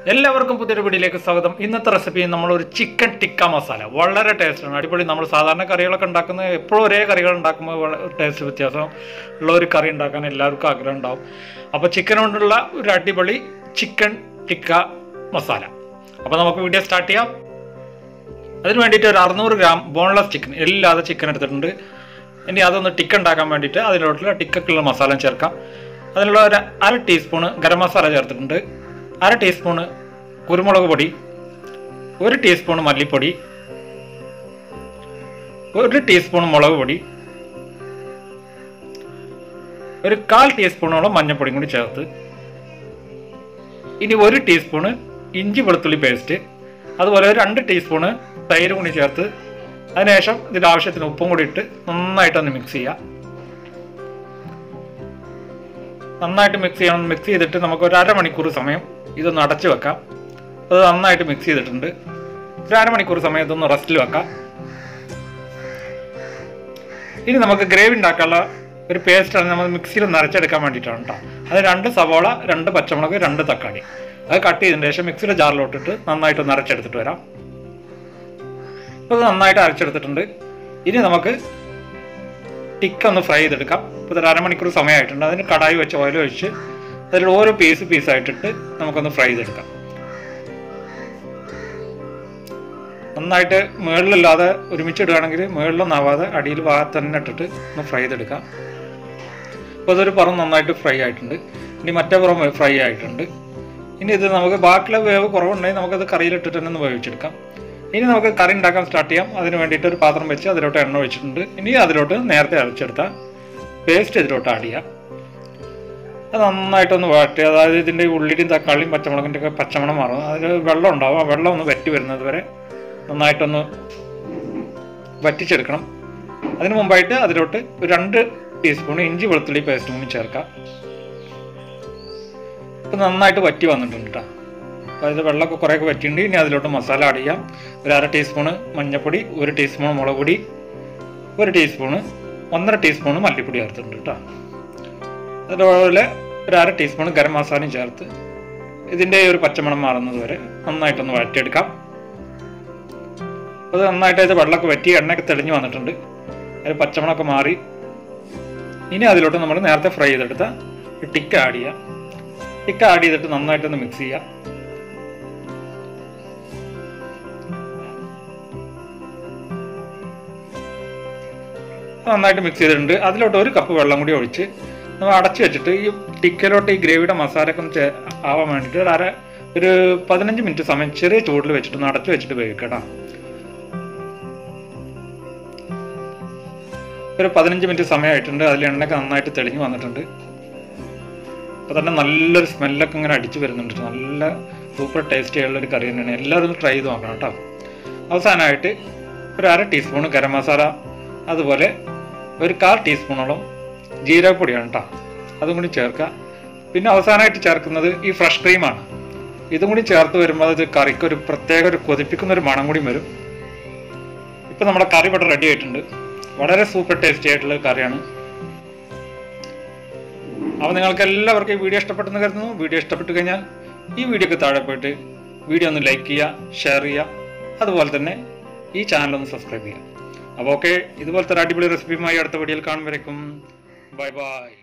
എല്ലാവർക്കും പുതിയൊരു വീഡിയോയിലേക്ക് സ്വാഗതം ഇന്നത്തെ റെസിപ്പി നമ്മൾ ഒരു ചിക്കൻ ടിക്ക മസാല വളരെ ടേസ്റ്റാണ് അടിപൊളി നമ്മൾ സാധാരണ കറികളൊക്കെ ഉണ്ടാക്കുന്ന എപ്പോഴും ഒരേ കറികൾ ഉണ്ടാക്കുമ്പോൾ വളരെ ടേസ്റ്റ് വ്യത്യാസം ഉള്ള ഒരു കറി ഉണ്ടാക്കാൻ എല്ലാവർക്കും ആഗ്രഹം ഉണ്ടാവും അപ്പോൾ ചിക്കൻ കൊണ്ടുള്ള ഒരു അടിപൊളി ചിക്കൻ ടിക്ക മസാല അപ്പോൾ നമുക്ക് വീഡിയോ സ്റ്റാർട്ട് ചെയ്യാം അതിന് വേണ്ടിയിട്ട് ഒരു അറുന്നൂറ് ഗ്രാം ബോൺലെസ് ചിക്കൻ ഇല്ലാതെ ചിക്കൻ എടുത്തിട്ടുണ്ട് ഇനി അതൊന്ന് ടിക്ക ഉണ്ടാക്കാൻ വേണ്ടിയിട്ട് അതിലോട്ടുള്ള ടിക്കക്കുള്ള മസാല ചേർക്കാം അതിനുള്ള ഒരു അര ടീസ്പൂണ് ഗരം മസാല ചേർത്തിട്ടുണ്ട് അര ടീസ്പൂണ് കുരുമുളക് പൊടി ഒരു ടീസ്പൂൺ മല്ലിപ്പൊടി ഒരു ടീസ്പൂൺ മുളക് പൊടി ഒരു കാൽ ടീസ്പൂണോളം മഞ്ഞൾപ്പൊടിയും കൂടി ചേർത്ത് ഇനി ഒരു ടീസ്പൂണ് ഇഞ്ചി വെളുത്തുള്ളി പേസ്റ്റ് അതുപോലെ ഒരു രണ്ട് ടീസ്പൂണ് തൈര് കൂടി ചേർത്ത് അതിനുശേഷം ഇതിൻ്റെ ആവശ്യത്തിന് ഉപ്പും കൂടി ഇട്ട് നന്നായിട്ടൊന്ന് മിക്സ് ചെയ്യുക നന്നായിട്ട് മിക്സ് ചെയ്യണം മിക്സ് ചെയ്തിട്ട് നമുക്ക് ഒരു അരമണിക്കൂർ സമയം ഇതൊന്ന് അടച്ചു വെക്കാം അത് നന്നായിട്ട് മിക്സ് ചെയ്തിട്ടുണ്ട് ഒരു അരമണിക്കൂർ സമയം ഇതൊന്ന് റെസ്റ്റിൽ വെക്കാം ഇനി നമുക്ക് ഗ്രേവി ഉണ്ടാക്കാനുള്ള ഒരു പേസ്റ്റാണ് നമ്മൾ മിക്സിയിൽ നിറച്ചെടുക്കാൻ വേണ്ടിയിട്ടാണ് കേട്ടോ അത് രണ്ട് സവോള രണ്ട് പച്ചമുളക് രണ്ട് തക്കാളി അത് കട്ട് ചെയ്തതിന് ശേഷം മിക്സിയുടെ ജാറിലോട്ടിട്ട് നന്നായിട്ട് നിറച്ചെടുത്തിട്ട് വരാം ഇപ്പോൾ ഇത് നന്നായിട്ട് അരച്ചെടുത്തിട്ടുണ്ട് ഇനി നമുക്ക് ടിക്ക ഒന്ന് ഫ്രൈ ചെയ്തെടുക്കാം ഇപ്പോൾ ഒരു അരമണിക്കൂർ സമയമായിട്ടുണ്ട് അതിന് കടായി വെച്ച് ഓയിൽ ഒഴിച്ച് അതിൽ ഓരോ പീസ് പീസായിട്ടിട്ട് നമുക്കൊന്ന് ഫ്രൈ ചെയ്തെടുക്കാം നന്നായിട്ട് മുകളിലല്ലാതെ ഒരുമിച്ച് ഇടുകയാണെങ്കിൽ മുകളിലൊന്നും ആവാതെ അടിയിൽ ഭാഗത്ത് തന്നെ ഇട്ടിട്ട് ഒന്ന് ഫ്രൈ ചെയ്തെടുക്കാം അപ്പോൾ അതൊരു പുറം നന്നായിട്ട് ഫ്രൈ ആയിട്ടുണ്ട് ഇനി മറ്റേ പുറം ഫ്രൈ ആയിട്ടുണ്ട് ഇനി ഇത് നമുക്ക് ബാക്കിയുള്ള വേവ് കുറവുണ്ടെങ്കിൽ നമുക്കത് കറിയിലിട്ടിട്ട് തന്നെ ഒന്ന് വേവിച്ചെടുക്കാം ഇനി നമുക്ക് കറി ഉണ്ടാക്കാൻ സ്റ്റാർട്ട് ചെയ്യാം അതിന് വേണ്ടിയിട്ട് ഒരു പാത്രം വെച്ച് അതിലോട്ട് എണ്ണ ഒഴിച്ചിട്ടുണ്ട് ഇനി അതിലോട്ട് നേരത്തെ അരച്ചെടുത്ത പേസ്റ്റ് ഇതിലോട്ട് ആഡ് ചെയ്യാം അത് നന്നായിട്ടൊന്ന് വാട്ടി അതായത് ഇതിൻ്റെ ഉള്ളിലും തക്കാളിയും പച്ചമുളകിൻ്റെ ഒക്കെ പച്ചമണം മാറും അതിൽ വെള്ളം ഉണ്ടാവും ആ വെള്ളം ഒന്ന് വറ്റി വരുന്നത് വരെ നന്നായിട്ടൊന്ന് വറ്റിച്ചെടുക്കണം അതിന് മുമ്പായിട്ട് അതിലോട്ട് ഒരു രണ്ട് ടീസ്പൂൺ ഇഞ്ചി വെളുത്തുള്ളി പേസ്റ്റും കൂടി ചേർക്കാം ഇപ്പം നന്നായിട്ട് വറ്റി വന്നിട്ടുണ്ട് കേട്ടോ അതായത് വെള്ളമൊക്കെ കുറേയൊക്കെ വറ്റിയിട്ടുണ്ട് ഇനി അതിലോട്ട് മസാല ആഡ് ചെയ്യാം ഒരു അര ടീസ്പൂണ് മഞ്ഞൾപ്പൊടി ഒരു ടീസ്പൂൺ മുളക് പൊടി ഒരു ടീസ്പൂണ് ഒന്നര ടീസ്പൂണ് മല്ലിപ്പൊടി ചേർത്തിട്ടുണ്ട് കേട്ടോ അതുപോലെ ഒരു അര ടീസ്പൂൺ ഗരം മസാലയും ചേർത്ത് ഇതിൻ്റെ ഒരു പച്ചമണം മാറുന്നത് വരെ നന്നായിട്ടൊന്ന് വഴറ്റിയെടുക്കാം അത് നന്നായിട്ട് ഇത് വെള്ളമൊക്കെ വറ്റി എണ്ണയൊക്കെ തെളിഞ്ഞ് വന്നിട്ടുണ്ട് അത് പച്ചമണമൊക്കെ മാറി ഇനി അതിലോട്ട് നമ്മൾ നേരത്തെ ഫ്രൈ ചെയ്തെടുത്ത ടിക്ക ആഡ് ചെയ്യാം ടിക്ക ആഡ് ചെയ്തിട്ട് നന്നായിട്ടൊന്ന് മിക്സ് ചെയ്യാം നന്നായിട്ട് മിക്സ് ചെയ്തിട്ടുണ്ട് അതിലോട്ട് ഒരു കപ്പ് വെള്ളം കൂടി ഒഴിച്ച് നമ്മൾ അടച്ചു വെച്ചിട്ട് ഈ ടിക്കലോട്ട് ഈ ഗ്രേവിയുടെ മസാലയൊക്കെ ഒന്ന് ചേ- ആവാൻ വേണ്ടിയിട്ട് ഒരു അര ഒരു പതിനഞ്ച് മിനിറ്റ് സമയം ചെറിയ ചൂടിൽ വെച്ചിട്ട് ഒന്ന് അടച്ചു വെച്ചിട്ട് വേവിക്കട്ടോ ഒരു പതിനഞ്ച് മിനിറ്റ് സമയമായിട്ടുണ്ട് അതിൽ എണ്ണയൊക്കെ നന്നായിട്ട് തെളിഞ്ഞു വന്നിട്ടുണ്ട് അപ്പോൾ തന്നെ നല്ലൊരു സ്മെല്ലൊക്കെ ഇങ്ങനെ അടിച്ചു വരുന്നുണ്ട് നല്ല സൂപ്പർ ടേസ്റ്റി ആയുള്ള ഒരു കറി തന്നെയാണ് എല്ലാവരും ഒന്ന് ട്രൈ ചെയ്ത് നോക്കണം കേട്ടോ അവസാനമായിട്ട് ഒരു അര ടീസ്പൂൺ ഗരം മസാല അതുപോലെ ഒരു കാൽ ടീസ്പൂണോളം ജീരകപ്പൊടിയാണ് കേട്ടോ അതും കൂടി ചേർക്കുക പിന്നെ അവസാനമായിട്ട് ചേർക്കുന്നത് ഈ ഫ്രഷ് ക്രീമാണ് ഇതും കൂടി ചേർത്ത് വരുമ്പോൾ അത് കറിക്ക് ഒരു പ്രത്യേക ഒരു കൊതിപ്പിക്കുന്ന ഒരു മണം കൂടി വരും ഇപ്പം നമ്മുടെ കറി ഇവിടെ റെഡി ആയിട്ടുണ്ട് വളരെ സൂപ്പർ ടേസ്റ്റി ആയിട്ടുള്ള ഒരു കറിയാണ് അപ്പോൾ നിങ്ങൾക്ക് എല്ലാവർക്കും ഈ വീഡിയോ ഇഷ്ടപ്പെട്ടെന്ന് കരുതുന്നു വീഡിയോ ഇഷ്ടപ്പെട്ട് കഴിഞ്ഞാൽ ഈ വീഡിയോക്ക് താഴെ പോയിട്ട് വീഡിയോ ഒന്ന് ലൈക്ക് ചെയ്യുക ഷെയർ ചെയ്യുക അതുപോലെ തന്നെ ഈ ചാനൽ ഒന്ന് സബ്സ്ക്രൈബ് ചെയ്യുക അപ്പോൾ ഓക്കെ ഇതുപോലത്തെ ഒരു അടിപൊളി റെസിപ്പിയുമായി അടുത്ത വീഡിയോയിൽ കാണുമ്പോഴേക്കും ബൈ ബൈ